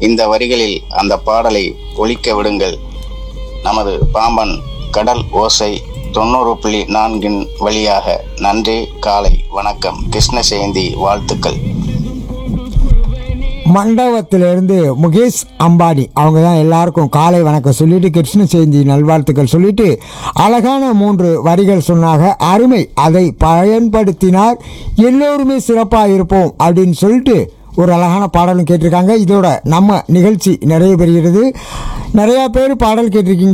இந்த வரிகளில் அந்த பாடலை ஒலிக்க விடுங்கள் நமது பாம்பன் கடல் ஓசை தொண்ணூறு புள்ளி நான்கின் வழியாக நன்றி காலை வணக்கம் கிருஷ்ண ஜெயந்தி வாழ்த்துக்கள் மண்டபத்திலிருந்து முகேஷ் அம்பானி அவங்க தான் எல்லாருக்கும் காலை வணக்கம் சொல்லிட்டு கிருஷ்ண ஜெயந்தி நல்வாழ்த்துக்கள் சொல்லிட்டு அழகான மூன்று வரிகள் சொன்னாங்க அருமை அதை பயன்படுத்தினால் எல்லோருமே சிறப்பாக இருப்போம் அப்படின்னு சொல்லிட்டு ஒரு அழகான பாடலும் கேட்டிருக்காங்க இதோட நம்ம நிகழ்ச்சி நிறைய பெறுகிறது நிறையா பேர் பாடல் கேட்டிருக்கீங்க